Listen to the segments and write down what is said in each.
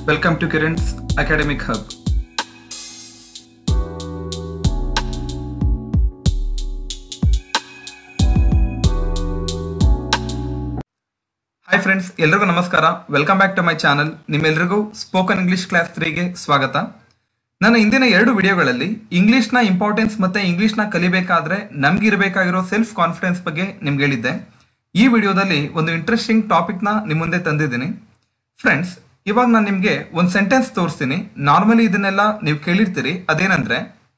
Welcome to Kiran's Academic Hub. Hi friends ಎಲ್ರಿಗೂ ನಮಸ್ಕಾರ welcome back to my channel ನಿಮ್ಮೆಲ್ರಿಗೂ spoken English class ತ್ರೀಗೆ ಸ್ವಾಗತ ನನ್ನ ಇಂದಿನ ಎರಡು ವಿಡಿಯೋಗಳಲ್ಲಿ ಇಂಗ್ಲಿಷ್ನ ಇಂಪಾರ್ಟೆನ್ಸ್ ಮತ್ತೆ ಇಂಗ್ಲಿಷ್ನ ಕಲಿಬೇಕಾದ್ರೆ ನಮ್ಗಿರ್ಬೇಕಾಗಿರೋ ಸೆಲ್ಫ್ ಕಾನ್ಫಿಡೆನ್ಸ್ ಬಗ್ಗೆ ನಿಮ್ಗೆ ಹೇಳಿದ್ದೆ ಈ ವಿಡಿಯೋದಲ್ಲಿ ಒಂದು ಇಂಟ್ರೆಸ್ಟಿಂಗ್ ಟಾಪಿಕ್ನ ನಿಮ್ಮ ಮುಂದೆ ತಂದಿದ್ದೀನಿ ಫ್ರೆಂಡ್ಸ್ ಇವಾಗ ನಾನು ನಿಮಗೆ ಒಂದು ಸೆಂಟೆನ್ಸ್ ತೋರಿಸ್ತೀನಿ ನಾರ್ಮಲಿ ಇದನ್ನೆಲ್ಲ ನೀವು ಕೇಳಿರ್ತೀರಿ ಅದೇನಂದ್ರೆ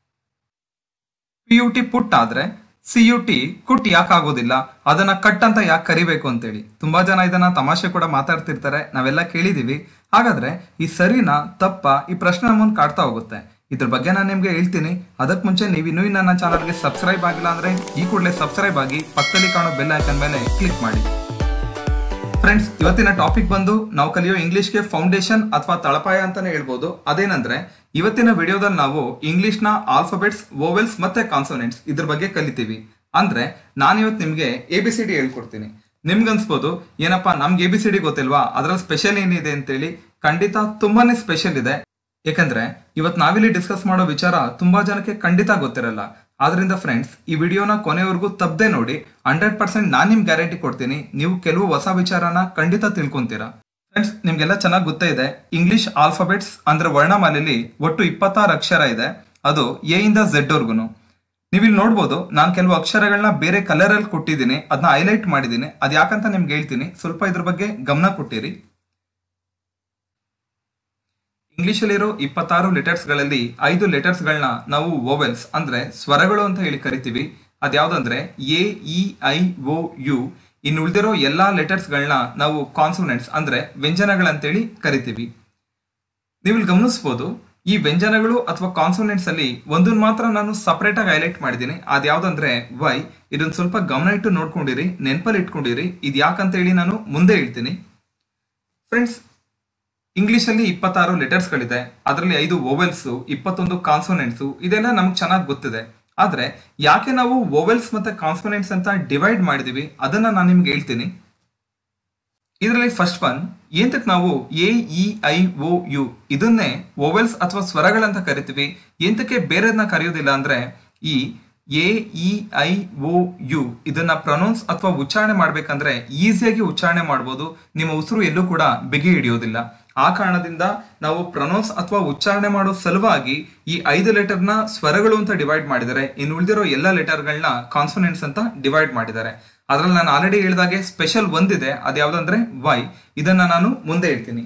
ಪಿ ಯು ಟಿ ಪುಟ್ ಆದ್ರೆ ಸಿ ಯು ಟಿ ಕುಟ್ ಯಾಕೆ ಆಗೋದಿಲ್ಲ ಅದನ್ನ ಕಟ್ ಅಂತ ಯಾಕೆ ಕರಿಬೇಕು ಅಂತೇಳಿ ತುಂಬಾ ಜನ ಇದನ್ನ ತಮಾಷೆ ಕೂಡ ಮಾತಾಡ್ತಿರ್ತಾರೆ ನಾವೆಲ್ಲ ಕೇಳಿದೀವಿ ಹಾಗಾದ್ರೆ ಈ ಸರಿನಾ ತಪ್ಪ ಈ ಪ್ರಶ್ನೆ ನಮ್ಮನ್ನು ಕಾಡ್ತಾ ಹೋಗುತ್ತೆ ಇದ್ರ ಬಗ್ಗೆ ನಾನು ನಿಮ್ಗೆ ಹೇಳ್ತೀನಿ ಅದಕ್ಕೆ ಮುಂಚೆ ನೀವು ಇನ್ನೂ ನನ್ನ ಚಾನಲ್ಗೆ ಸಬ್ಸ್ಕ್ರೈಬ್ ಆಗಿಲ್ಲ ಅಂದ್ರೆ ಈ ಕೂಡಲೇ ಸಬ್ಸ್ಕ್ರೈಬ್ ಆಗಿ ಪಕ್ಕದಲ್ಲಿ ಕಾಣೋ ಬೆಲ್ ಐಕನ್ ಮೇಲೆ ಕ್ಲಿಕ್ ಮಾಡಿ ಫ್ರೆಂಡ್ಸ್ ಇವತ್ತಿನ ಟಾಪಿಕ್ ಬಂದು ನಾವು ಕಲಿಯೋ ಇಂಗ್ಲಿಷ್ಗೆ ಫೌಂಡೇಶನ್ ಅಥವಾ ತಳಪಾಯ ಅಂತಾನೆ ಹೇಳ್ಬೋದು ಅದೇನಂದ್ರೆ ಇವತ್ತಿನ ವಿಡಿಯೋದಲ್ಲಿ ನಾವು ಇಂಗ್ಲಿಷ್ನ ಆಲ್ಫಾಬೆಟ್ಸ್ ವೋವೆಲ್ಸ್ ಮತ್ತೆ ಕಾನ್ಸೋನೆಂಟ್ಸ್ ಇದ್ರ ಬಗ್ಗೆ ಕಲಿತೀವಿ ಅಂದ್ರೆ ನಾನು ಇವತ್ತು ನಿಮ್ಗೆ ಎ ಬಿ ಸಿ ಡಿ ಹೇಳ್ಕೊಡ್ತೀನಿ ನಿಮ್ಗೆ ಅನ್ಸ್ಬೋದು ಏನಪ್ಪಾ ನಮ್ಗೆ ಎ ಬಿ ಸಿ ಡಿ ಗೊತ್ತಿಲ್ವಾ ಅದ್ರಲ್ಲಿ ಸ್ಪೆಷಲ್ ಏನಿದೆ ಅಂತೇಳಿ ಖಂಡಿತ ತುಂಬಾನೇ ಸ್ಪೆಷಲ್ ಇದೆ ಯಾಕಂದ್ರೆ ಇವತ್ತು ನಾವಿಲ್ಲಿ ಡಿಸ್ಕಸ್ ಮಾಡೋ ವಿಚಾರ ತುಂಬಾ ಜನಕ್ಕೆ ಖಂಡಿತ ಗೊತ್ತಿರಲ್ಲ ಆದ್ರಿಂದ ಫ್ರೆಂಡ್ಸ್ ಈ ವಿಡಿಯೋನ ಕೊನೆವರೆಗೂ ತಪ್ಪದೆ ನೋಡಿ ಹಂಡ್ರೆಡ್ ಪರ್ಸೆಂಟ್ ನಾನು ನಿಮ್ಗೆ ಗ್ಯಾರಂಟಿ ಕೊಡ್ತೀನಿ ನೀವು ಕೆಲವು ಹೊಸ ವಿಚಾರನ ಖಂಡಿತ ತಿಳ್ಕೊಂತೀರಾ ಫ್ರೆಂಡ್ಸ್ ನಿಮ್ಗೆಲ್ಲ ಚೆನ್ನಾಗಿ ಗೊತ್ತೇ ಇದೆ ಇಂಗ್ಲಿಷ್ ಆಲ್ಫಾಬೆಟ್ಸ್ ಅಂದ್ರೆ ವರ್ಣಮಾಲೆಯಲ್ಲಿ ಒಟ್ಟು ಇಪ್ಪತ್ತಾರು ಅಕ್ಷರ ಇದೆ ಅದು ಎ ಇಂದ ಝೆಡ್ ವರ್ಗುನು ನೀವಿಲ್ಲಿ ನೋಡ್ಬೋದು ನಾನು ಕೆಲವು ಅಕ್ಷರಗಳನ್ನ ಬೇರೆ ಕಲರ್ ಅಲ್ಲಿ ಕೊಟ್ಟಿದ್ದೀನಿ ಅದನ್ನ ಹೈಲೈಟ್ ಮಾಡಿದ್ದೀನಿ ಅದ್ ಯಾಕಂತ ನಿಮ್ಗೆ ಹೇಳ್ತೀನಿ ಸ್ವಲ್ಪ ಇದ್ರ ಬಗ್ಗೆ ಗಮನ ಕೊಟ್ಟಿರಿ ಇಂಗ್ಲಿಷಲ್ಲಿರೋ ಇಪ್ಪತ್ತಾರು ಲೆಟರ್ಸ್ಗಳಲ್ಲಿ ಐದು ಲೆಟರ್ಸ್ಗಳನ್ನ ನಾವು ವೋವೆಲ್ಸ್ ಅಂದ್ರೆ ಸ್ವರಗಳು ಅಂತ ಹೇಳಿ ಕರಿತೀವಿ ಅದ್ಯಾವ್ದಂದ್ರೆ A E I O U ಇನ್ನು ಉಳಿದಿರೋ ಎಲ್ಲಾ ಲೆಟರ್ಸ್ಗಳನ್ನ ನಾವು ಕಾನ್ಸೋನೆಂಟ್ಸ್ ಅಂದ್ರೆ ವ್ಯಂಜನಗಳಂತೇಳಿ ಕರಿತೀವಿ ನೀವು ಇಲ್ಲಿ ಗಮನಿಸ್ಬೋದು ಈ ವ್ಯಂಜನಗಳು ಅಥವಾ ಕಾನ್ಸೋನೆಂಟ್ಸ್ ಅಲ್ಲಿ ಒಂದನ್ನ ಮಾತ್ರ ನಾನು ಸಪರೇಟ್ ಆಗಿ ಹೈಲೈಟ್ ಮಾಡಿದ್ದೀನಿ ಅದ್ಯಾವ್ದಂದ್ರೆ ವೈ ಇದನ್ನ ಸ್ವಲ್ಪ ಗಮನ ಇಟ್ಟು ನೋಡ್ಕೊಂಡಿರಿ ನೆನಪಲ್ಲಿ ಇಟ್ಕೊಂಡಿರಿ ಇದು ಯಾಕಂತ ಹೇಳಿ ನಾನು ಮುಂದೆ ಹೇಳ್ತೀನಿ ಫ್ರೆಂಡ್ಸ್ ಇಂಗ್ಲಿಷ್ ಅಲ್ಲಿ ಇಪ್ಪತ್ತಾರು ಲೆಟರ್ಸ್ ಗಳಿದೆ ಅದರಲ್ಲಿ ಐದು ವೋವೆಲ್ಸ್ ಇಪ್ಪತ್ತೊಂದು ಕಾನ್ಸೋನೆಂಟ್ಸ್ ಇದೆಲ್ಲ ನಮ್ಗೆ ಚೆನ್ನಾಗಿ ಗೊತ್ತಿದೆ ಆದ್ರೆ ಯಾಕೆ ನಾವು ವೋವೆಲ್ಸ್ ಮತ್ತೆ ಕಾನ್ಸೋನೆಂಟ್ಸ್ ಅಂತ ಡಿವೈಡ್ ಮಾಡಿದೀವಿ ಅದನ್ನ ನಾನು ನಿಮ್ಗೆ ಹೇಳ್ತೀನಿ ಇದರಲ್ಲಿ ಫಸ್ಟ್ ಒನ್ ಏಂತಕ್ ನಾವು A E I O U ಇದನ್ನೇ ವೋವೆಲ್ಸ್ ಅಥವಾ ಸ್ವರಗಳಂತ ಕರಿತೀವಿ ಏಂತಕ್ಕೆ ಬೇರೆದನ್ನ ಕರೆಯೋದಿಲ್ಲ ಅಂದ್ರೆ ಈ A E I O U ಇದನ್ನ ಪ್ರೊನೌನ್ಸ್ ಅಥವಾ ಉಚ್ಚಾರಣೆ ಮಾಡ್ಬೇಕಂದ್ರೆ ಈಸಿಯಾಗಿ ಉಚ್ಚಾರಣೆ ಮಾಡ್ಬೋದು ನಿಮ್ಮ ಉಸಿರು ಎಲ್ಲೂ ಕೂಡ ಬಿಗಿ ಹಿಡಿಯೋದಿಲ್ಲ ಆ ಕಾರಣದಿಂದ ನಾವು ಪ್ರೊನೌನ್ಸ್ ಅಥವಾ ಉಚ್ಚಾರಣೆ ಮಾಡೋ ಸಲುವಾಗಿ ಈ ಐದು ಲೆಟರ್ನ ಸ್ವರಗಳು ಅಂತ ಡಿವೈಡ್ ಮಾಡಿದ್ದಾರೆ ಇನ್ನು ಉಳಿದಿರೋ ಎಲ್ಲ ಲೆಟರ್ಗಳನ್ನ ಕಾನ್ಸೋನೆಂಟ್ಸ್ ಅಂತ ಡಿವೈಡ್ ಮಾಡಿದ್ದಾರೆ ಅದ್ರಲ್ಲಿ ನಾನು ಆಲ್ರೆಡಿ ಹೇಳಿದಾಗೆ ಸ್ಪೆಷಲ್ ಒಂದಿದೆ ಅದ್ಯಾವ್ದಂದ್ರೆ ವೈ ಇದನ್ನ ನಾನು ಮುಂದೆ ಹೇಳ್ತೀನಿ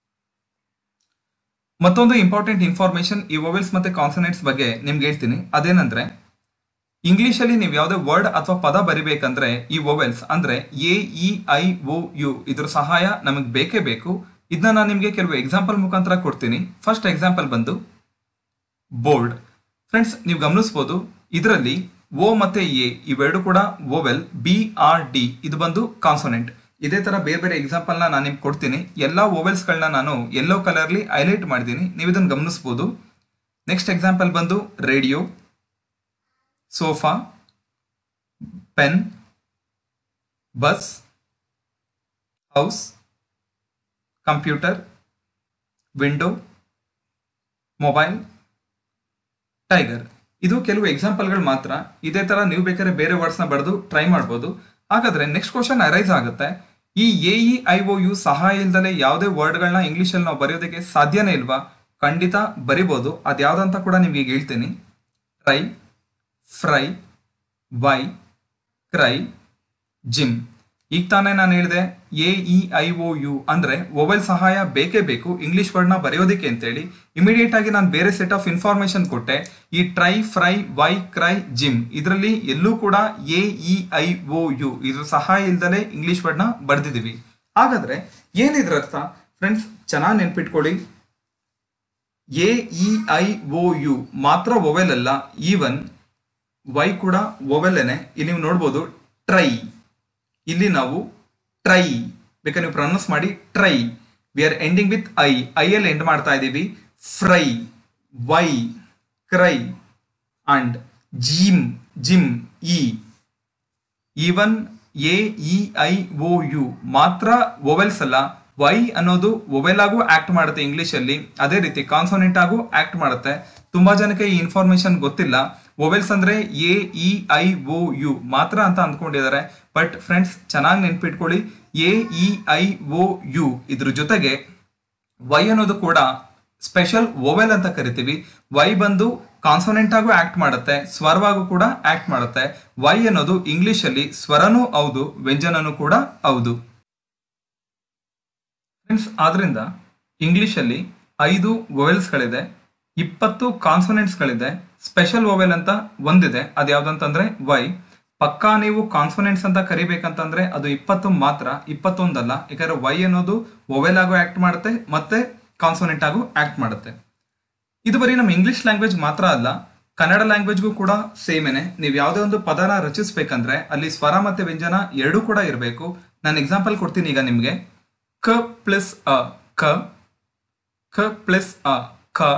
ಮತ್ತೊಂದು ಇಂಪಾರ್ಟೆಂಟ್ ಇನ್ಫಾರ್ಮೇಶನ್ ಈ ವೊವೆಲ್ಸ್ ಮತ್ತೆ ಕಾನ್ಸನೆಂಟ್ಸ್ ಬಗ್ಗೆ ನಿಮ್ಗೆ ಹೇಳ್ತೀನಿ ಅದೇನಂದ್ರೆ ಇಂಗ್ಲಿಷ್ ಅಲ್ಲಿ ನೀವು ಯಾವುದೇ ವರ್ಡ್ ಅಥವಾ ಪದ ಬರಿಬೇಕಂದ್ರೆ ಈ ವೊವೆಲ್ಸ್ ಅಂದ್ರೆ A E I O U ಇದ್ರ ಸಹಾಯ ನಮಗೆ ಬೇಕೇ ಬೇಕು ಇದನ್ನ ನಾನು ನಿಮಗೆ ಕೆಲವು ಎಕ್ಸಾಂಪಲ್ ಮುಖಾಂತರ ಕೊಡ್ತೀನಿ ಫಸ್ಟ್ ಎಕ್ಸಾಂಪಲ್ ಬಂದು ಬೋರ್ಡ್ ಫ್ರೆಂಡ್ಸ್ ನೀವು ಗಮನಿಸ್ಬೋದು ಇದರಲ್ಲಿ ಓ ಮತ್ತೆ ಎ ಇವೆರಡು ಕೂಡ ಓವೆಲ್ ಬಿ ಆರ್ ಡಿ ಇದು ಬಂದು ಕಾನ್ಸೋನೆಂಟ್ ಇದೇ ತರ ಬೇರೆ ಬೇರೆ ಎಕ್ಸಾಂಪಲ್ ನಾನು ನಿಮ್ಗೆ ಕೊಡ್ತೀನಿ ಎಲ್ಲಾ ಓವೆಲ್ಸ್ಗಳನ್ನ ನಾನು ಯೆಲ್ಲೋ ಕಲರ್ಲಿ ಹೈಲೈಟ್ ಮಾಡಿದ್ದೀನಿ ನೀವು ಇದನ್ನು ಗಮನಿಸ್ಬೋದು ನೆಕ್ಸ್ಟ್ ಎಕ್ಸಾಂಪಲ್ ಬಂದು radio sofa pen bus house computer window mobile tiger ಇದು ಕೆಲವು ಎಕ್ಸಾಂಪಲ್ಗಳು ಮಾತ್ರ ಇದೇ ತರ ನೀವು ಬೇಕಾದ್ರೆ ಬೇರೆ ವರ್ಡ್ಸ್ನ ಬರೆದು ಟ್ರೈ ಮಾಡ್ಬೋದು ಹಾಗಾದ್ರೆ ನೆಕ್ಸ್ಟ್ ಕ್ವಶನ್ ಅರೈಸ್ ಆಗುತ್ತೆ ಈ A E I O U ಸಹಾಯ ಇಲ್ದಲೆ ಯಾವುದೇ ವರ್ಡ್ಗಳನ್ನ ಇಂಗ್ಲೀಷಲ್ಲಿ ನಾವು ಬರೆಯೋದಕ್ಕೆ ಸಾಧ್ಯನೇ ಇಲ್ವಾ ಖಂಡಿತ ಬರಿಬೋದು ಅದ್ಯಾವ್ದಂತ ಕೂಡ ನಿಮ್ಗೆ ಈಗ ಹೇಳ್ತೀನಿ try fry why cry gym ಈಗ ತಾನೇ ನಾನು ಹೇಳಿದೆ A E I O U ಅಂದ್ರೆ ಮೊಬೈಲ್ ಸಹಾಯ ಬೇಕೇ ಬೇಕು ಇಂಗ್ಲಿಷ್ ವರ್ಡ್ನ ಬರೆಯೋದಕ್ಕೆ ಅಂತೇಳಿ ಇಮಿಡಿಯೇಟ್ ಆಗಿ ನಾನು ಬೇರೆ ಸೆಟ್ ಆಫ್ ಇನ್ಫಾರ್ಮೇಶನ್ ಕೊಟ್ಟೆ ಈ try fry why cry gym ಇದರಲ್ಲಿ ಎಲ್ಲೂ ಕೂಡ A E I O U ಇದ್ರ ಸಹಾಯ ಇಲ್ದಲೆ ಇಂಗ್ಲಿಷ್ ವರ್ಡ್ನ ಬರ್ದಿದೀವಿ ಹಾಗಾದ್ರೆ ಏನಿದ್ರ ಅರ್ಥ ಫ್ರೆಂಡ್ಸ್ ಚೆನ್ನಾಗಿ ನೆನ್ಪಿಟ್ಕೊಳ್ಳಿ A E I O U ಮಾತ್ರ ಒವೆಲ್ ಅಲ್ಲ ಈವನ್ ವೈ ಕೂಡ ಒವೆಲ್ಲೇನೆ ಇಲ್ಲಿ ನೀವು ನೋಡ್ಬೋದು ಟ್ರೈ ಇಲ್ಲಿ ನಾವು ಟ್ರೈ ಬೇಕಾದ್ರೆ ನೀವು ಪ್ರೊನೌನ್ಸ್ ಮಾಡಿ try we are ending with I I ಅಲ್ಲಿ ಎಂಡ್ ಮಾಡ್ತಾ ಇದ್ದೀವಿ fry why cry and gym gym ಇ even A E I O U ಮಾತ್ರ ವೊವೆಲ್ಸ್ ಅಲ್ಲ ವೈ ಅನ್ನೋದು ಒವೆಲ್ ಆಗು ಆಕ್ಟ್ ಮಾಡುತ್ತೆ ಇಂಗ್ಲಿಷ್ ಅಲ್ಲಿ ಅದೇ ರೀತಿ ಕಾನ್ಸೋನೆಂಟ್ ಆಗು ಆಕ್ಟ್ ಮಾಡುತ್ತೆ ತುಂಬಾ ಜನಕ್ಕೆ ಈ ಇನ್ಫಾರ್ಮೇಶನ್ ಗೊತ್ತಿಲ್ಲ ವೊವೆಲ್ಸ್ ಅಂದ್ರೆ A E I O U ಮಾತ್ರ ಅಂತ ಅಂದ್ಕೊಂಡಿದ್ದಾರೆ ಬಟ್ ಫ್ರೆಂಡ್ಸ್ ಚೆನ್ನಾಗಿ ನೆನ್ಪಿಟ್ಕೊಳ್ಳಿ A E I O U ಇದ್ರ ಜೊತೆಗೆ ವೈ ಅನ್ನೋದು ಕೂಡ ಸ್ಪೆಷಲ್ ಓವೆಲ್ ಅಂತ ಕರಿತೀವಿ ವೈ ಬಂದು ಕಾನ್ಸೋನೆಂಟ್ ಆಗು ಆಕ್ಟ್ ಮಾಡುತ್ತೆ ಸ್ವರವಾಗೂ ಕೂಡ ಆಕ್ಟ್ ಮಾಡುತ್ತೆ ವೈ ಅನ್ನೋದು ಇಂಗ್ಲಿಷ್ ಅಲ್ಲಿ ಸ್ವರನೂ ಹೌದು ವ್ಯಂಜನನೂ ಕೂಡ ಹೌದು ಫ್ರೆಂಡ್ಸ್ ಆದ್ರಿಂದ ಇಂಗ್ಲಿಷ್ ಅಲ್ಲಿ ಐದು ಗಳಿದೆ ಇಪ್ಪತ್ತು ಕಾನ್ಸೋನೆಂಟ್ಸ್ ಗಳಿದೆ ಸ್ಪೆಷಲ್ ಓವೆಲ್ ಅಂತ ಒಂದಿದೆ ಅದು ಯಾವ್ದಂತಂದ್ರೆ ವೈ ಪಕ್ಕಾ ನೀವು ಕಾನ್ಸೋನೆಂಟ್ಸ್ ಅಂತ ಕರಿಬೇಕಂತಂದ್ರೆ ಅದು ಇಪ್ಪತ್ತು ಮಾತ್ರ ಇಪ್ಪತ್ತೊಂದಲ್ಲ ಯಾಕಂದ್ರೆ ವೈ ಅನ್ನೋದು ಓವೆಲ್ ಆಗು ಆಕ್ಟ್ ಮಾಡುತ್ತೆ ಮತ್ತೆ ಕಾನ್ಸೋನೆಂಟ್ ಆಗು ಆಕ್ಟ್ ಮಾಡುತ್ತೆ ಇದು ಬರೀ ನಮ್ಮ ಇಂಗ್ಲಿಷ್ ಲ್ಯಾಂಗ್ವೇಜ್ ಮಾತ್ರ ಅಲ್ಲ ಕನ್ನಡ ಲ್ಯಾಂಗ್ವೇಜ್ಗೂ ಕೂಡ ಸೇಮೇನೆ ನೀವು ಯಾವುದೇ ಒಂದು ಪದನ ರಚಿಸ್ಬೇಕಂದ್ರೆ ಅಲ್ಲಿ ಸ್ವರ ಮತ್ತೆ ವ್ಯಂಜನ ಎರಡೂ ಕೂಡ ಇರಬೇಕು ನಾನು ಎಕ್ಸಾಂಪಲ್ ಕೊಡ್ತೀನಿ ಈಗ ನಿಮಗೆ ಕ ಪ್ಲಸ್ ಅ ಕ ಖ ಪ್ಲಸ್ ಅ ಖ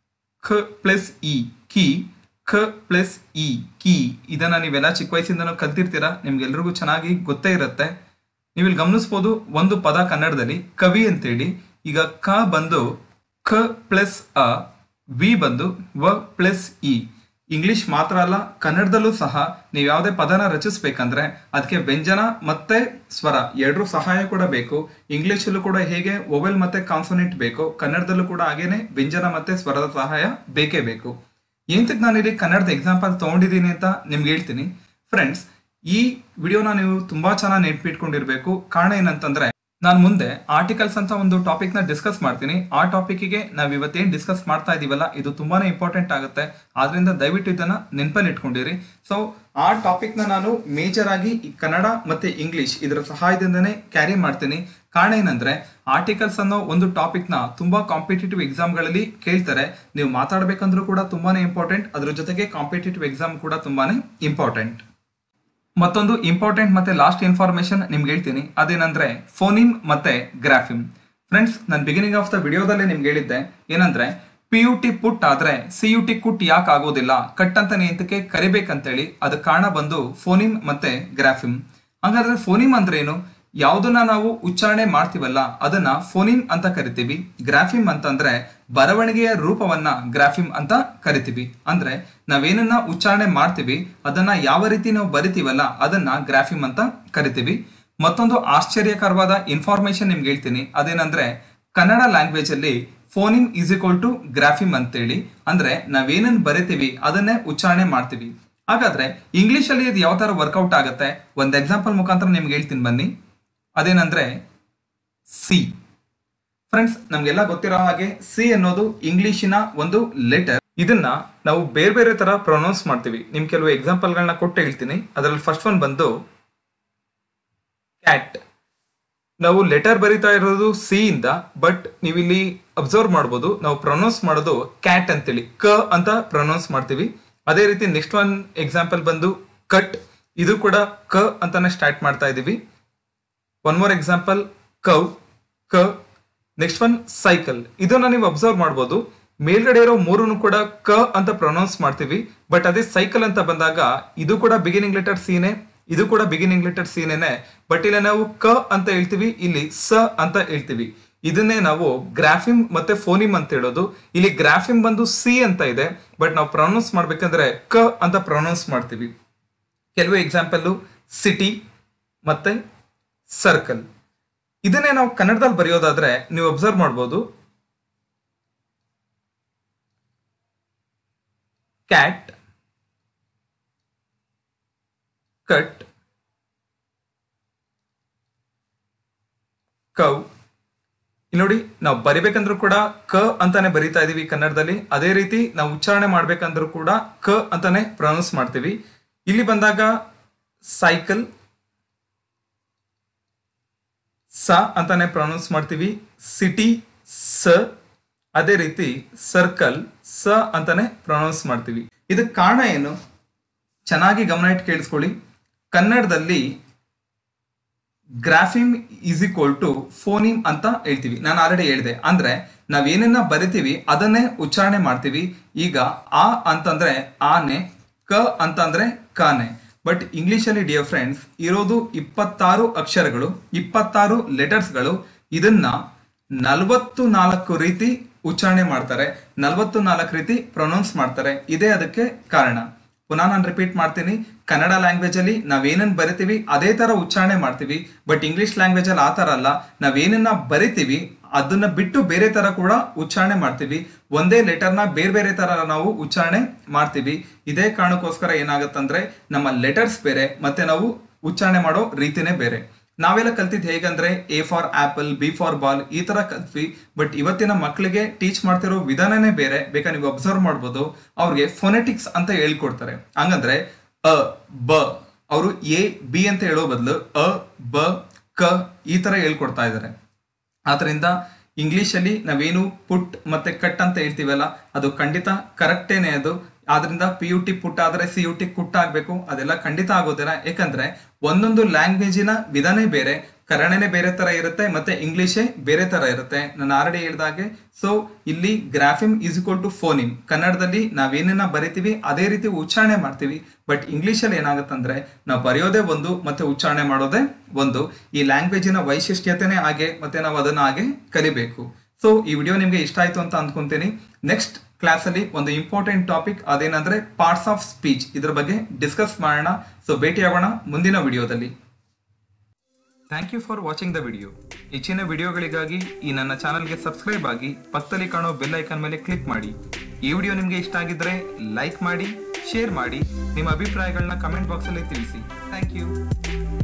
ಖ ಪ್ಲಸ್ ಇ ಕಿ ಖ ಪ್ಲಸ್ ಇ ಕಿ ಇದನ್ನ ನೀವೆಲ್ಲ ಚಿಕ್ಕ ವಯಸ್ಸಿಂದನೂ ಕಲ್ತಿರ್ತೀರಾ ನಿಮ್ಗೆಲ್ರಿಗೂ ಚೆನ್ನಾಗಿ ಗೊತ್ತೇ ಇರುತ್ತೆ ನೀವು ಇಲ್ಲಿ ಗಮನಿಸ್ಬೋದು ಒಂದು ಪದ ಕನ್ನಡದಲ್ಲಿ ಕವಿ ಅಂತೇಳಿ ಈಗ ಕ ಬಂದು ಖ ಪ್ಲಸ್ ಅ ವಿ ಬಂದು ವ ಪ್ಲಸ್ ಇ ಇಂಗ್ಲಿಷ್ ಮಾತ್ರ ಅಲ್ಲ ಕನ್ನಡದಲ್ಲೂ ಸಹ ನೀವು ಯಾವುದೇ ಪದನ ರಚಿಸ್ಬೇಕಂದ್ರೆ ಅದಕ್ಕೆ ವ್ಯಂಜನ ಮತ್ತೆ ಸ್ವರ ಎರಡರೂ ಸಹಾಯ ಕೂಡ ಬೇಕು ಇಂಗ್ಲಿಷಲ್ಲೂ ಕೂಡ ಹೇಗೆ ಓವೆಲ್ ಮತ್ತೆ ಕಾನ್ಸೋನೆಂಟ್ ಬೇಕು ಕನ್ನಡದಲ್ಲೂ ಕೂಡ ಹಾಗೇನೆ ವ್ಯಂಜನ ಮತ್ತೆ ಸ್ವರದ ಸಹಾಯ ಬೇಕೇ ಬೇಕು ಏಂತಕ್ಕೆ ನಾನು ಇಲ್ಲಿ ಕನ್ನಡದ ಎಕ್ಸಾಂಪಲ್ ತಗೊಂಡಿದ್ದೀನಿ ಅಂತ ನಿಮ್ಗೆ ಹೇಳ್ತೀನಿ ಫ್ರೆಂಡ್ಸ್ ಈ ವಿಡಿಯೋನ ನೀವು ತುಂಬಾ ಚೆನ್ನಾಗಿ ನೆನ್ಪಿಟ್ಕೊಂಡಿರ್ಬೇಕು ಕಾರಣ ಏನಂತಂದ್ರೆ ನಾನು ಮುಂದೆ ಆರ್ಟಿಕಲ್ಸ್ ಅಂತ ಒಂದು ಟಾಪಿಕ್ ನ ಡಿಸ್ಕಸ್ ಮಾಡ್ತೀನಿ ಆ ಟಾಪಿಕ್ಗೆ ನಾವು ಇವತ್ತೇನು ಡಿಸ್ಕಸ್ ಮಾಡ್ತಾ ಇದೀವಲ್ಲ ಇದು ತುಂಬಾನೇ ಇಂಪಾರ್ಟೆಂಟ್ ಆಗುತ್ತೆ ಆದ್ರಿಂದ ದಯವಿಟ್ಟು ಇದನ್ನ ನೆನಪಲ್ಲಿ ಇಟ್ಕೊಂಡಿರಿ ಸೊ ಆ ಟಾಪಿಕ್ ನ ನಾನು ಮೇಜರ್ ಆಗಿ ಈ ಕನ್ನಡ ಮತ್ತೆ ಇಂಗ್ಲಿಷ್ ಇದರ ಸಹಾಯದಿಂದನೇ ಕ್ಯಾರಿ ಮಾಡ್ತೀನಿ ಕಾರಣ ಏನಂದ್ರೆ ಆರ್ಟಿಕಲ್ಸ್ ಅನ್ನೋ ಒಂದು ಟಾಪಿಕ್ ನ ತುಂಬಾ ಕಾಂಪಿಟೇಟಿವ್ ಎಕ್ಸಾಮ್ಗಳಲ್ಲಿ ಕೇಳ್ತಾರೆ ನೀವು ಮಾತಾಡ್ಬೇಕಂದ್ರೂ ಕೂಡ ತುಂಬಾನೇ ಇಂಪಾರ್ಟೆಂಟ್ ಅದ್ರ ಜೊತೆಗೆ ಕಾಂಪಿಟೇಟಿವ್ ಎಕ್ಸಾಮ್ ಕೂಡ ತುಂಬಾನೇ ಇಂಪಾರ್ಟೆಂಟ್ ಮತ್ತೊಂದು ಇಂಪಾರ್ಟೆಂಟ್ ಮತ್ತೆ ಲಾಸ್ಟ್ ಇನ್ಫಾರ್ಮೇಶನ್ ನಿಮ್ಗೆ ಹೇಳ್ತೀನಿ ಅದೇನಂದ್ರೆ ಫೋನಿಮ್ ಮತ್ತೆ ಗ್ರಾಫಿಮ್ ಫ್ರೆಂಡ್ಸ್ ನಾನು ಬಿಗಿನಿಂಗ್ ಆಫ್ ದ ವಿಡಿಯೋದಲ್ಲೇ ನಿಮ್ಗೆ ಹೇಳಿದ್ದೆ ಏನಂದ್ರೆ ಪಿ ಯು ಟಿ ಪುಟ್ ಆದ್ರೆ ಸಿ ಯು ಟಿ ಕುಟ್ ಯಾಕೆ ಆಗೋದಿಲ್ಲ ಕಟ್ ಅಂತ ನಿಂತಕ್ಕೆ ಕರಿಬೇಕಂತೇಳಿ ಅದಕ್ಕೆ ಕಾರಣ ಬಂದು ಫೋನಿಮ್ ಮತ್ತೆ ಗ್ರಾಫಿಮ್ ಹಾಗಾದ್ರೆ ಫೋನಿಮ್ ಅಂದ್ರೆ ಏನು ಯಾವುದನ್ನ ನಾವು ಉಚ್ಚಾರಣೆ ಮಾಡ್ತೀವಲ್ಲ ಅದನ್ನ ಫೋನಿಮ್ ಅಂತ ಕರಿತೀವಿ ಗ್ರಾಫಿಮ್ ಅಂತಂದ್ರೆ ಬರವಣಿಗೆಯ ರೂಪವನ್ನ ಗ್ರಾಫಿಮ್ ಅಂತ ಕರಿತೀವಿ ಅಂದ್ರೆ ನಾವೇನನ್ನ ಉಚ್ಚಾರಣೆ ಮಾಡ್ತೀವಿ ಅದನ್ನ ಯಾವ ರೀತಿ ನಾವು ಬರಿತೀವಲ್ಲ ಅದನ್ನ ಗ್ರಾಫಿಮ್ ಅಂತ ಕರಿತೀವಿ ಮತ್ತೊಂದು ಆಶ್ಚರ್ಯಕರವಾದ ಇನ್ಫಾರ್ಮೇಶನ್ ನಿಮ್ಗೆ ಹೇಳ್ತೀನಿ ಅದೇನಂದ್ರೆ ಕನ್ನಡ ಲ್ಯಾಂಗ್ವೇಜ್ ಅಲ್ಲಿ phoneme is equal to grapheme ಅಂತೇಳಿ ಅಂದ್ರೆ ನಾವೇನನ್ನ ಬರಿತೀವಿ ಅದನ್ನೇ ಉಚ್ಚಾರಣೆ ಮಾಡ್ತೀವಿ ಹಾಗಾದ್ರೆ ಇಂಗ್ಲಿಷ್ ಅಲ್ಲಿ ಇದು ಯಾವ ತರ ವರ್ಕೌಟ್ ಆಗುತ್ತೆ ಒಂದು ಎಕ್ಸಾಂಪಲ್ ಮುಖಾಂತರ ನಿಮ್ಗೆ ಹೇಳ್ತೀನಿ ಬನ್ನಿ ಅದೇನಂದ್ರೆ ಸಿ ಫ್ರೆಂಡ್ಸ್ ನಮ್ಗೆಲ್ಲ ಗೊತ್ತಿರೋ ಹಾಗೆ ಸಿ ಅನ್ನೋದು ಇಂಗ್ಲಿಶಿನ ಒಂದು ಲೆಟರ್ ಇದನ್ನ ನಾವು ಬೇರೆ ಬೇರೆ ತರ ಪ್ರೊನೌನ್ಸ್ ಮಾಡ್ತೀವಿ ನಿಮ್ ಕೆಲವು ಎಕ್ಸಾಂಪಲ್ಗಳನ್ನ ಕೊಟ್ಟು ಹೇಳ್ತೀನಿ ಅದರಲ್ಲಿ ಫಸ್ಟ್ ಒನ್ ಬಂದು ಕ್ಯಾಟ್ ನಾವು ಲೆಟರ್ ಬರಿತಾ ಇರೋದು ಸಿ ಇಂದ ಬಟ್ ನೀವು ಇಲ್ಲಿ ಅಬ್ಸರ್ವ್ ಮಾಡ್ಬೋದು ನಾವು ಪ್ರೊನೌನ್ಸ್ ಮಾಡೋದು ಕ್ಯಾಟ್ ಅಂತೇಳಿ ಕ ಅಂತ ಪ್ರೊನೌನ್ಸ್ ಮಾಡ್ತೀವಿ ಅದೇ ರೀತಿ ನೆಕ್ಸ್ಟ್ ಒನ್ ಎಕ್ಸಾಂಪಲ್ ಬಂದು ಕಟ್ ಇದು ಕೂಡ ಕ ಅಂತಾನೆ ಸ್ಟಾರ್ಟ್ ಮಾಡ್ತಾ ಇದೀವಿ ಒನ್ ಮೋರ್ ಎಕ್ಸಾಂಪಲ್ ಕವ್ ಕ ನೆಕ್ಸ್ಟ್ ಒನ್ ಸೈಕಲ್ ಇದನ್ನ ನೀವು ಅಬ್ಸರ್ವ್ ಮಾಡ್ಬೋದು ಮೇಲ್ಗಡೆ ಇರೋ ಮೂರನ್ನು ಕೂಡ ಕ ಅಂತ ಪ್ರೊನೌನ್ಸ್ ಮಾಡ್ತೀವಿ ಬಟ್ ಅದೇ ಸೈಕಲ್ ಅಂತ ಬಂದಾಗ ಇದು ಕೂಡ ಬಿಗಿನಿಂಗ್ ಲೆಟರ್ ಸೀನೆ ಇದು ಕೂಡ ಬಿಗಿನಿಂಗ್ ಲೆಟರ್ ಸೀನೇನೆ ಬಟ್ ಇಲ್ಲಿ ನಾವು ಕ ಅಂತ ಹೇಳ್ತೀವಿ ಇಲ್ಲಿ ಸ ಅಂತ ಹೇಳ್ತೀವಿ ಇದನ್ನೇ ನಾವು ಗ್ರಾಫಿಮ್ ಮತ್ತೆ ಫೋನಿಮ್ ಅಂತ ಹೇಳೋದು ಇಲ್ಲಿ ಗ್ರಾಫಿಮ್ ಬಂದು ಸಿ ಅಂತ ಇದೆ ಬಟ್ ನಾವು ಪ್ರೊನೌನ್ಸ್ ಮಾಡ್ಬೇಕಂದ್ರೆ ಕ ಅಂತ ಪ್ರೊನೌನ್ಸ್ ಮಾಡ್ತೀವಿ ಕೆಲವು ಎಕ್ಸಾಂಪಲ್ ಸಿಟಿ ಮತ್ತೆ ಸರ್ಕಲ್ ಇದನ್ನೇ ನಾವು ಕನ್ನಡದಲ್ಲಿ ಬರೆಯೋದಾದ್ರೆ ನೀವು ಅಬ್ಸರ್ವ್ ಮಾಡ್ಬೋದು ಕ್ಯಾಟ್ ಕಟ್ ಕವ್ ಇಲ್ಲಿ ನೋಡಿ ನಾವು ಬರಿಬೇಕಂದ್ರೂ ಕೂಡ ಕ ಅಂತಾನೆ ಬರಿತಾ ಇದೀವಿ ಕನ್ನಡದಲ್ಲಿ ಅದೇ ರೀತಿ ನಾವು ಉಚ್ಚಾರಣೆ ಮಾಡ್ಬೇಕಂದ್ರೂ ಕೂಡ ಕ ಅಂತಾನೆ ಪ್ರೊನೌನ್ಸ್ ಮಾಡ್ತೀವಿ ಇಲ್ಲಿ ಬಂದಾಗ ಸೈಕಲ್ ಸ ಅಂತಾನೆ ಪ್ರೊನೌನ್ಸ್ ಮಾಡ್ತೀವಿ ಸಿಟಿ ಸ ಅದೇ ರೀತಿ ಸರ್ಕಲ್ ಸ ಅಂತಾನೆ ಪ್ರೊನೌನ್ಸ್ ಮಾಡ್ತೀವಿ ಇದಕ್ಕೆ ಕಾರಣ ಏನು ಚೆನ್ನಾಗಿ ಗಮನ ಇಟ್ಟು ಕೇಳಿಸ್ಕೊಳ್ಳಿ ಕನ್ನಡದಲ್ಲಿ grapheme is equal to phoneme ಅಂತ ಹೇಳ್ತೀವಿ ನಾನು ಆಲ್ರೆಡಿ ಹೇಳಿದೆ ಅಂದ್ರೆ ನಾವೇನನ್ನ ಬರಿತೀವಿ ಅದನ್ನೇ ಉಚ್ಚಾರಣೆ ಮಾಡ್ತೀವಿ ಈಗ ಆ ಅಂತಂದ್ರೆ ಆನೆ ಕ ಅಂತಂದ್ರೆ ಕಾನೆ ಬಟ್ ಇಂಗ್ಲಿಷ್ ಅಲ್ಲಿ ಡಿಯರ್ ಫ್ರೆಂಡ್ಸ್ ಇರೋದು ಇಪ್ಪತ್ತಾರು ಅಕ್ಷರಗಳು ಇಪ್ಪತ್ತಾರು ಲೆಟರ್ಸ್ಗಳು ಇದನ್ನ ನಲವತ್ತು ನಾಲ್ಕು ರೀತಿ ಉಚ್ಚಾರಣೆ ಮಾಡ್ತಾರೆ ನಲವತ್ತು ನಾಲ್ಕು ರೀತಿ ಪ್ರೊನೌನ್ಸ್ ಮಾಡ್ತಾರೆ ಇದೇ ಅದಕ್ಕೆ ಕಾರಣ ಪುನಃ ನಾನು ರಿಪೀಟ್ ಮಾಡ್ತೀನಿ ಕನ್ನಡ ಲ್ಯಾಂಗ್ವೇಜ್ ಅಲ್ಲಿ ನಾವೇನನ್ನ ಬರಿತೀವಿ ಅದೇ ತರ ಉಚ್ಚಾರಣೆ ಮಾಡ್ತೀವಿ ಬಟ್ ಇಂಗ್ಲಿಷ್ ಲ್ಯಾಂಗ್ವೇಜ್ ಅಲ್ಲಿ ಆ ತರ ಅಲ್ಲ ನಾವೇನನ್ನ ಬರಿತೀವಿ ಅದನ್ನ ಬಿಟ್ಟು ಬೇರೆ ತರ ಕೂಡ ಉಚ್ಚಾರಣೆ ಮಾಡ್ತೀವಿ ಒಂದೇ ಲೆಟರ್ನ ಬೇರೆ ಬೇರೆ ತರ ನಾವು ಉಚ್ಚಾರಣೆ ಮಾಡ್ತೀವಿ ಇದೇ ಕಾರಣಕ್ಕೋಸ್ಕರ ಏನಾಗುತ್ತಂದ್ರೆ ನಮ್ಮ ಲೆಟರ್ಸ್ ಬೇರೆ ಮತ್ತೆ ನಾವು ಉಚ್ಚಾರಣೆ ಮಾಡೋ ರೀತಿನೇ ಬೇರೆ ನಾವೆಲ್ಲ ಕಲ್ತಿದ್ ಹೇಗಂದ್ರೆ A for apple B for ball ಈ ತರ ಕಲ್ತ್ವಿ ಬಟ್ ಇವತ್ತಿನ ಮಕ್ಕಳಿಗೆ ಟೀಚ್ ಮಾಡ್ತಿರೋ ವಿಧಾನನೇ ಬೇರೆ ಬೇಕಾ ನೀವು ಅಬ್ಸರ್ವ್ ಮಾಡ್ಬೋದು ಅವ್ರಿಗೆ ಫೊನೆಟಿಕ್ಸ್ ಅಂತ ಹೇಳ್ಕೊಡ್ತಾರೆ ಹಂಗಂದ್ರೆ ಅ ಬ ಅವರು ಎ ಬಿ ಅಂತ ಹೇಳೋ ಬದಲು ಅ ಬ ಕ ಈ ತರ ಹೇಳ್ಕೊಡ್ತಾ ಇದ್ದಾರೆ ಆದ್ರಿಂದ ಇಂಗ್ಲಿಷಲ್ಲಿ ನಾವೇನು ಪುಟ್ ಮತ್ತೆ ಕಟ್ ಅಂತ ಹೇಳ್ತೀವಲ್ಲ ಅದು ಖಂಡಿತ ಕರೆಕ್ಟೇನೆ ಅದು ಆದ್ರಿಂದ ಪಿ ಯು ಟಿ ಪುಟ್ ಆದ್ರೆ ಸಿ ಯು ಟಿ ಕುಟ್ ಆಗ್ಬೇಕು ಅದೆಲ್ಲ ಖಂಡಿತ ಆಗೋದಿಲ್ಲ ಯಾಕಂದ್ರೆ ಒಂದೊಂದು ಲ್ಯಾಂಗ್ವೇಜಿನ ವಿಧಾನೇ ಬೇರೆ ಕನ್ನಡನೇ ಬೇರೆ ತರ ಇರುತ್ತೆ ಮತ್ತೆ ಇಂಗ್ಲಿಷೇ ಬೇರೆ ತರ ಇರುತ್ತೆ ನಾನು ಆಲ್ರೆಡಿ ಹೇಳ್ದಾಗೆ ಸೊ ಇಲ್ಲಿ grapheme is equal to phoneme ಕನ್ನಡದಲ್ಲಿ ನಾವೇನನ್ನ ಬರಿತೀವಿ ಅದೇ ರೀತಿ ಉಚ್ಚಾರಣೆ ಮಾಡ್ತೀವಿ ಬಟ್ ಇಂಗ್ಲಿಷಲ್ಲಿ ಏನಾಗುತ್ತಂದ್ರೆ ನಾವು ಬರೆಯೋದೇ ಒಂದು ಮತ್ತೆ ಉಚ್ಚಾರಣೆ ಮಾಡೋದೇ ಒಂದು ಈ ಲ್ಯಾಂಗ್ವೇಜಿನ ವೈಶಿಷ್ಟ್ಯತೆನೇ ಹಾಗೆ ಮತ್ತೆ ನಾವು ಅದನ್ನ ಹಾಗೆ ಕಲಿಬೇಕು ಸೊ ಈ ವಿಡಿಯೋ ನಿಮಗೆ ಇಷ್ಟ ಆಯ್ತು ಅಂತ ಅಂದ್ಕೊಂತೀನಿ ನೆಕ್ಸ್ಟ್ ಕ್ಲಾಸಲ್ಲಿ ಒಂದು ಇಂಪಾರ್ಟೆಂಟ್ ಟಾಪಿಕ್ ಅದೇನಂದ್ರೆ ಪಾರ್ಟ್ಸ್ ಆಫ್ ಸ್ಪೀಚ್ ಇದ್ರ ಬಗ್ಗೆ ಡಿಸ್ಕಸ್ ಮಾಡೋಣ ಸೊ ಭೇಟಿಯಾಗೋಣ ಮುಂದಿನ ವಿಡಿಯೋದಲ್ಲಿ thank you for watching the video ಹೆಚ್ಚಿನ ವಿಡಿಯೋಗಳಿಗಾಗಿ ಈ ನನ್ನ ಚಾನಲ್ಗೆ ಸಬ್ಸ್ಕ್ರೈಬ್ ಆಗಿ ಪಕ್ಕದಲ್ಲಿ ಕಾಣೋ ಬೆಲ್ ಐಕಾನ್ ಮೇಲೆ ಕ್ಲಿಕ್ ಮಾಡಿ ಈ ವಿಡಿಯೋ ನಿಮಗೆ ಇಷ್ಟ ಆಗಿದ್ರೆ ಲೈಕ್ ಮಾಡಿ ಶೇರ್ ಮಾಡಿ ನಿಮ್ಮ ಅಭಿಪ್ರಾಯಗಳನ್ನ ಕಮೆಂಟ್ ಬಾಕ್ಸಲ್ಲಿ ತಿಳಿಸಿ ಥ್ಯಾಂಕ್ ಯು